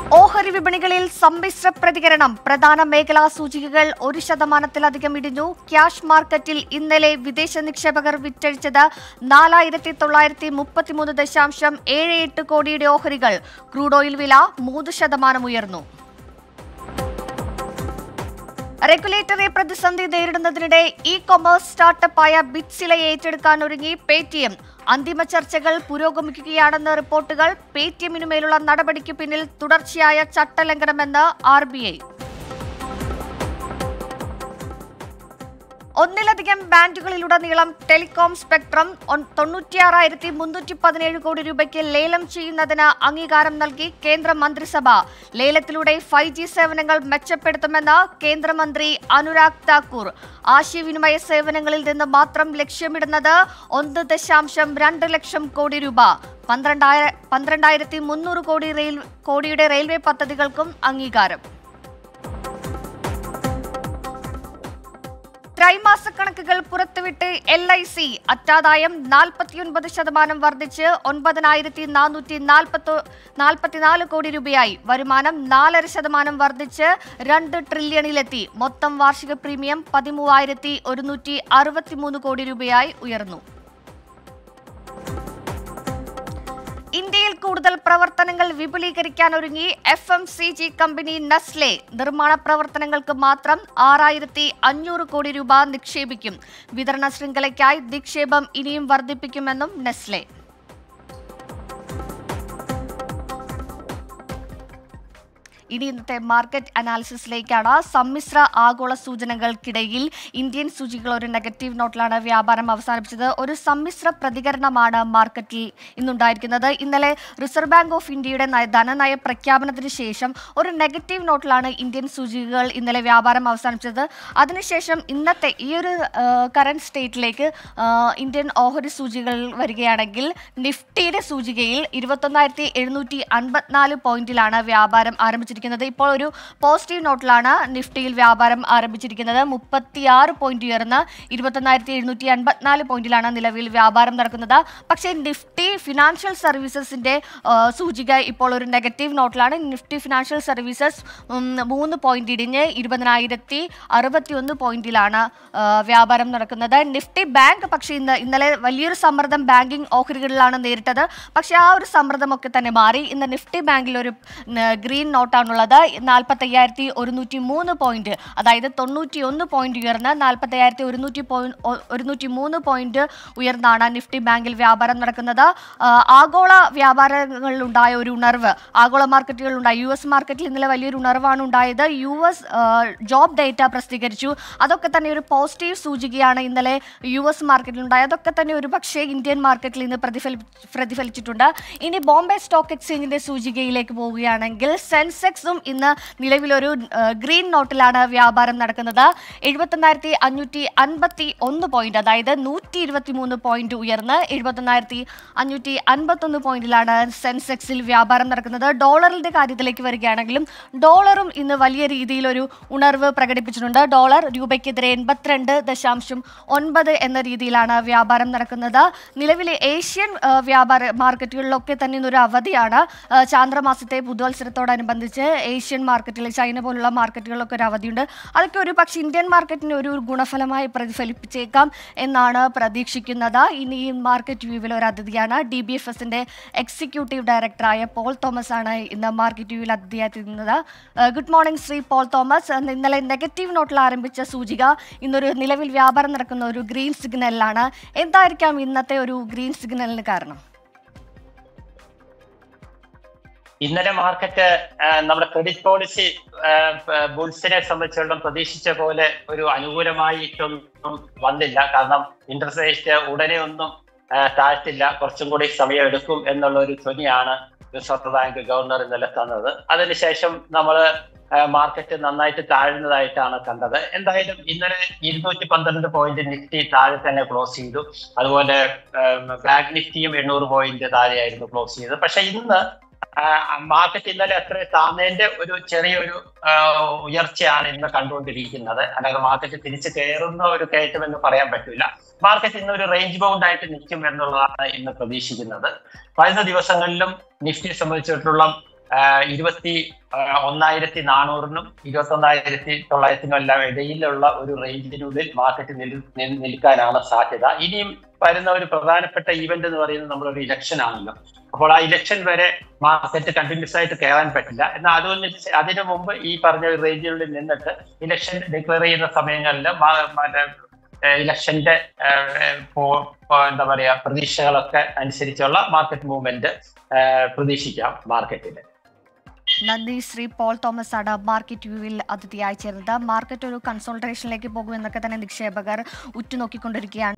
ഓഹരി വിപണികളിൽ സമ്മിശ്ര പ്രതികരണം പ്രധാന മേഖലാ സൂചികകൾ ഒരു ശതമാനത്തിലധികം ഇടിഞ്ഞു ക്യാഷ് മാർക്കറ്റിൽ ഇന്നലെ വിദേശ നിക്ഷേപകർ വിറ്റഴിച്ചത് നാലായിരത്തി തൊള്ളായിരത്തി മുപ്പത്തിമൂന്ന് ദശാംശം ഏഴ് എട്ട് കോടിയുടെ ഓഹരികൾ ക്രൂഡ് ഓയിൽ വില മൂന്ന് ശതമാനം ഉയർന്നു റെഗുലേറ്ററി പ്രതിസന്ധി നേരിടുന്നതിനിടെ ഇ കൊമേഴ്സ് സ്റ്റാർട്ടപ്പായ ബിറ്റ്സിലെ ഏറ്റെടുക്കാൻ ഒരുങ്ങി പേടിഎം അന്തിമ ചർച്ചകൾ പുരോഗമിക്കുകയാണെന്ന് റിപ്പോർട്ടുകൾ പേടിഎമ്മിനുമേലുള്ള നടപടിക്ക് പിന്നിൽ തുടർച്ചയായ ചട്ടലംഘനമെന്ന് ആർ ബി ഐ ഒന്നിലധികം ബാൻഡുകളിലുടനീളം ടെലികോം സ്പെക്ട്രം ഒൻ- തൊണ്ണൂറ്റിയാറായിരത്തി മുന്നൂറ്റി പതിനേഴ് കോടി രൂപയ്ക്ക് ലേലം ചെയ്യുന്നതിന് അംഗീകാരം നൽകി കേന്ദ്ര മന്ത്രിസഭ ലേലത്തിലൂടെ ഫൈവ് ജി സേവനങ്ങൾ മെച്ചപ്പെടുത്തുമെന്ന് കേന്ദ്രമന്ത്രി അനുരാഗ് താക്കൂർ ആശയവിനിമയ സേവനങ്ങളിൽ നിന്ന് മാത്രം ലക്ഷ്യമിടുന്നത് ഒന്ന് ദശാംശം രണ്ട് ലക്ഷം കോടി രൂപ പന്ത്രണ്ടായിര പന്ത്രണ്ടായിരത്തി മുന്നൂറ് കോടി റെയിൽ കോടിയുടെ റെയിൽവേ പദ്ധതികൾക്കും അംഗീകാരം ത്രൈമാസ കണക്കുകൾ പുറത്തുവിട്ട് എൽ ഐ സി അറ്റാദായം നാൽപ്പത്തിയൊൻപത് ശതമാനം വർദ്ധിച്ച് ഒൻപതിനായിരത്തി നാനൂറ്റി നാൽപ്പത്തി നാൽപ്പത്തിനാല് കോടി രൂപയായി വരുമാനം നാലര ശതമാനം വർദ്ധിച്ച് രണ്ട് ട്രില്യണിലെത്തി മൊത്തം വാർഷിക പ്രീമിയം പതിമൂവായിരത്തി ഒരുന്നൂറ്റി അറുപത്തിമൂന്ന് കോടി രൂപയായി ഉയർന്നു ഇന്ത്യയിൽ കൂടുതൽ പ്രവർത്തനങ്ങൾ വിപുലീകരിക്കാൻ ഒരുങ്ങി F M C G company Nestle നിർമ്മാണ പ്രവർത്തനങ്ങൾക്ക് മാത്രം ആറായിരത്തി അഞ്ഞൂറ് കോടി രൂപ നിക്ഷേപിക്കും വിതരണ ശൃംഖലയ്ക്കായി നിക്ഷേപം ഇനിയും വർദ്ധിപ്പിക്കുമെന്നും നെസ്ലെ ഇനി ഇന്നത്തെ മാർക്കറ്റ് അനാലിസിസിലേക്കാണ് സമ്മിശ്ര ആഗോള സൂചനകൾക്കിടയിൽ ഇന്ത്യൻ സൂചികൾ ഒരു നെഗറ്റീവ് നോട്ടിലാണ് വ്യാപാരം അവസാനിപ്പിച്ചത് ഒരു സമ്മിശ്ര പ്രതികരണമാണ് മാർക്കറ്റിൽ ഇന്നുണ്ടായിരിക്കുന്നത് ഇന്നലെ റിസർവ് ബാങ്ക് ഓഫ് ഇന്ത്യയുടെ നയ- ധനനയ പ്രഖ്യാപനത്തിന് ശേഷം ഒരു നെഗറ്റീവ് നോട്ടിലാണ് ഇന്ത്യൻ സൂചികകൾ ഇന്നലെ വ്യാപാരം അവസാനിപ്പിച്ചത് അതിനുശേഷം ഇന്നത്തെ ഈ ഒരു കറണ്ട് സ്റ്റേറ്റിലേക്ക് ഇന്ത്യൻ ഓഹരി സൂചികൾ വരികയാണെങ്കിൽ നിഫ്റ്റിയുടെ സൂചികയിൽ ഇരുപത്തൊന്നായിരത്തി എഴുന്നൂറ്റി അൻപത്തിനാല് പോയിന്റിലാണ് വ്യാപാരം ആരംഭിച്ചിരിക്കുന്നത് ഇപ്പോൾ ഒരു പോസിറ്റീവ് നോട്ടിലാണ് നിഫ്റ്റിയിൽ വ്യാപാരം ആരംഭിച്ചിരിക്കുന്നത് മുപ്പത്തിയാറ് പോയിന്റ് ഉയർന്ന് ഇരുപത്തൊന്നായിരത്തി എഴുന്നൂറ്റി അൻപത്തിനാല് പോയിന്റിലാണ് നിലവിൽ വ്യാപാരം നടക്കുന്നത് പക്ഷേ നിഫ്റ്റി ഫിനാൻഷ്യൽ സർവീസസിന്റെ ആ, സൂചിക ഇപ്പോൾ ഒരു നെഗറ്റീവ് നോട്ടിലാണ് നിഫ്റ്റി ഫിനാൻഷ്യൽ സർവീസസ് ഉം, മൂന്ന് പോയിന്റ് ഇടിഞ്ഞ് ഇരുപതിനായിരത്തി അറുപത്തി ഒന്ന് പോയിന്റിലാണ് ആ, വ്യാപാരം നടക്കുന്നത് നിഫ്റ്റി ബാങ്ക് പക്ഷേ ഇന്ന് ഇന്നലെ വലിയൊരു സമ്മർദ്ദം ബാങ്കിംഗ് ഓഹരികളിലാണ് നേരിട്ടത് പക്ഷേ ആ ഒരു സമ്മർദ്ദമൊക്കെ തന്നെ മാറി ഇന്ന് നിഫ്റ്റി ബാങ്കിൽ ഒരു ന- ഗ്രീൻ നോട്ടാണുള്ളത് നാൽപ്പത്തി അയ്യായിരത്തി ഒരുന്നൂറ്റി മൂന്ന് പോയിന്റ് അതായത് തൊണ്ണൂറ്റി ഒന്ന് പോയിന്റ് ഉയർന്ന് നാൽപ്പത്തി അയ്യായിരത്തി ഒരുന്നൂറ്റി പോയിന്റ് ഒരുന്നൂറ്റി മൂന്ന് പോയിന്റ് ഉയർന്നാണ് നിഫ്റ്റി ബാങ്കിൽ വ്യാപാരം നടക്കുന്നത് ആ, ആഗോള വ്യാപാരങ്ങളിലുണ്ടായ ഒരു ഉണർവ് ആഗോള മാർക്കറ്റുകളിലുണ്ടായ യു എസ് മാർക്കറ്റിൽ ഇന്നലെ വലിയൊരു ഉണർവാണ് ഉണ്ടായത് യു എസ് ജോബ് ഡേറ്റ പ്രസിദ്ധീകരിച്ചു അതൊക്കെ തന്നെ ഒരു പോസിറ്റീവ് സൂചികയാണ് ഇന്നലെ യു എസ് മാർക്കറ്റിലുണ്ടായത് അതൊക്കെ തന്നെ ഒരു പക്ഷേ ഇന്ത്യൻ മാർക്കറ്റിൽ ഇന്ന് പ്രതിഫലി പ്രതിഫലിച്ചിട്ടുണ്ട് ഇനി ബോംബെ സ്റ്റോക്ക് എക്സ്ചേഞ്ചിന്റെ സൂചികയിലേക്ക് പോവുകയാണെങ്കിൽ സെൻസെക്സും ഇന്ന് നിലവിലൊരു ആ, ഗ്രീൻ നോട്ടിലാണ് വ്യാപാരം നടക്കുന്നത് എഴുപത്തൊന്നായിരത്തി അഞ്ഞൂറ്റി അൻപത്തി ഒന്ന് പോയിന്റ് അതായത് നൂറ്റി ഇരുപത്തി മൂന്ന് പോയിന്റ് ഉയർന്ന് എഴുപത്തൊന്നായിരത്തി അഞ്ഞൂറ്റി അൻപത്തൊന്ന് പോയിന്റിലാണ് സെൻസെക്സിൽ വ്യാപാരം നടക്കുന്നത് ഡോളറിന്റെ കാര്യത്തിലേക്ക് വരികയാണെങ്കിലും ഡോളറും ഇന്ന് വലിയ രീതിയിൽ ഒരു ഉണർവ് പ്രകടിപ്പിച്ചിട്ടുണ്ട് ഡോളർ രൂപയ്ക്കെതിരെ എൺപത്തിരണ്ട് ദശാംശം ഒൻപത് എന്ന രീതിയിലാണ് വ്യാപാരം നടക്കുന്നത് നിലവിലെ ഏഷ്യൻ ആ, വ്യാപാര മാർക്കറ്റുകളിലൊക്കെ തന്നെ ഇന്നൊരു അവധിയാണ് ആ, ചാന്ദ്രമാസത്തെ പുതുവത്സരത്തോടനുബന്ധിച്ച് ഏഷ്യൻ മാർക്കറ്റിൽ ചൈന പോലുള്ള മാർക്കറ്റുകളിലൊക്കെ ഒരു അവധിയുണ്ട് അതൊക്കെ ഒരു പക്ഷേ ഇന്ത്യൻ മാർക്കറ്റിന് ഒരു ഗുണഫലമായി പ്രതിഫലിപ്പിച്ചേക്കാം എന്നാണ് പ്രതീക്ഷിക്കുന്നത് ഇനി ഈ മാർക്കറ്റ് വ്യൂവിൽ ഒരു അതിഥിയാണ് ഡി ബി എഫ് എസിന്റെ എക്സിക്യൂട്ടീവ് ഡയറക്ടറായ പോൾ തോമസ് ആണ് ഇന്ന് മാർക്കറ്റ് വ്യൂവിൽ അതിഥിയായിരുന്നത് ഗുഡ് മോർണിംഗ് ശ്രീ പോൾ തോമസ് അന്ന് ഇന്നലെ നെഗറ്റീവ് നോട്ടിൽ ആരംഭിച്ച സൂചിക ഇന്നൊരു നിലവിൽ വ്യാപാരം നടക്കുന്ന ഒരു ഗ്രീൻ സിഗ്നലിലാണ് എന്തായിരിക്കാം ഇന്നത്തെ ഒരു ഗ്രീൻ സിഗ്നലിന് കാരണം ഇന്നലെ മാർക്കറ്റ് ആ, നമ്മുടെ ക്രെഡിറ്റ് പോളിസി ബുൾസിനെ സംബന്ധിച്ചിടത്തോളം പ്രതീക്ഷിച്ച പോലെ ഒരു അനുകൂലമായിട്ടൊന്നും വന്നില്ല കാരണം ഇൻട്രസ്റ്റ് റേറ്റ് ഉടനെ ഒന്നും ആ, താഴ്ത്തില്ല കുറച്ചും കൂടി സമയം എടുക്കും എന്നുള്ള ഒരു ധ്വനിയാണ് റിസർവ് ബാങ്ക് ഗവർണർ ഇന്നലെ തന്നത് അതിനുശേഷം നമ്മൾ മാർക്കറ്റ് നന്നായിട്ട് താഴ്ന്നതായിട്ടാണ് കണ്ടത് എന്തായാലും ഇന്നലെ ഇരുന്നൂറ്റി പന്ത്രണ്ട് പോയിന്റ് നിഫ്റ്റി താഴെ തന്നെ ക്ലോസ് ചെയ്തു അതുപോലെ ബാങ്ക് നിഫ്റ്റിയും എണ്ണൂറ് പോയിന്റ് താഴെയായിരുന്നു ക്ലോസ് ചെയ്തത് പക്ഷെ ഇന്ന് മാർക്കറ്റ് ഇന്നലെ അത്ര താന്നതിന്റെ ഒരു ചെറിയൊരു ആ, ഉയർച്ചയാണ് ഇന്ന് കണ്ടുകൊണ്ടിരിക്കുന്നത് അല്ലാതെ മാർക്കറ്റ് തിരിച്ച് കയറുന്ന ഒരു കയറ്റം എന്ന് പറയാൻ പറ്റില്ല മാർക്കറ്റ് ഇന്ന് ഒരു റേഞ്ച് ബൗണ്ട് ആയിട്ട് നിൽക്കും എന്നുള്ളതാണ് ഇന്ന് പ്രതീക്ഷിക്കുന്നത് വരുന്ന ദിവസങ്ങളിലും നിഫ്റ്റിയെ സംബന്ധിച്ചിടത്തോളം ഇരുപത്തി ആ, ഒന്നായിരത്തി നാനൂറിനും ഇരുപത്തി ഒന്നായിരത്തി തൊള്ളായിരത്തിനും എല്ലാം ഇടയിലുള്ള ഒരു റേഞ്ചിനുള്ളിൽ മാർക്കറ്റ് നിൽ നിൽ- നിൽക്കാനാണ് സാധ്യത ഇനിയും വരുന്ന ഒരു പ്രധാനപ്പെട്ട ഈവന്റ് എന്ന് പറയുന്നത് നമ്മളൊരു ഇലക്ഷൻ ആണല്ലോ അപ്പോൾ ആ ഇലക്ഷൻ വരെ മാർക്കറ്റ് കണ്ടിന്യൂസ് ആയിട്ട് കയറാൻ പറ്റില്ല എന്നാൽ അതുകൊണ്ട് അതിനു മുമ്പ് ഈ പറഞ്ഞ ഒരു റേഞ്ചിനുള്ളിൽ നിന്നിട്ട് ഇലക്ഷൻ ഡിക്ലെയർ ചെയ്യുന്ന സമയങ്ങളിൽ മാ- മറ്റേ ഇലക്ഷന്റെ എന്താ പറയാ പ്രതീക്ഷകളൊക്കെ അനുസരിച്ചുള്ള മാർക്കറ്റ് മൂവ്മെന്റ് പ്രതീക്ഷിക്കാം മാർക്കറ്റിൽ നന്ദി ശ്രീ പോൾ തോമസ് ആണ് മാർക്കറ്റ് വ്യൂവിൽ അതിഥിയായി ചേർന്നത് മാർക്കറ്റ് ഒരു കൺസൾട്ടേഷനിലേക്ക് പോകുമെന്നൊക്കെ തന്നെ നിക്ഷേപകർ ഉറ്റുനോക്കിക്കൊണ്ടിരിക്കുകയാണ്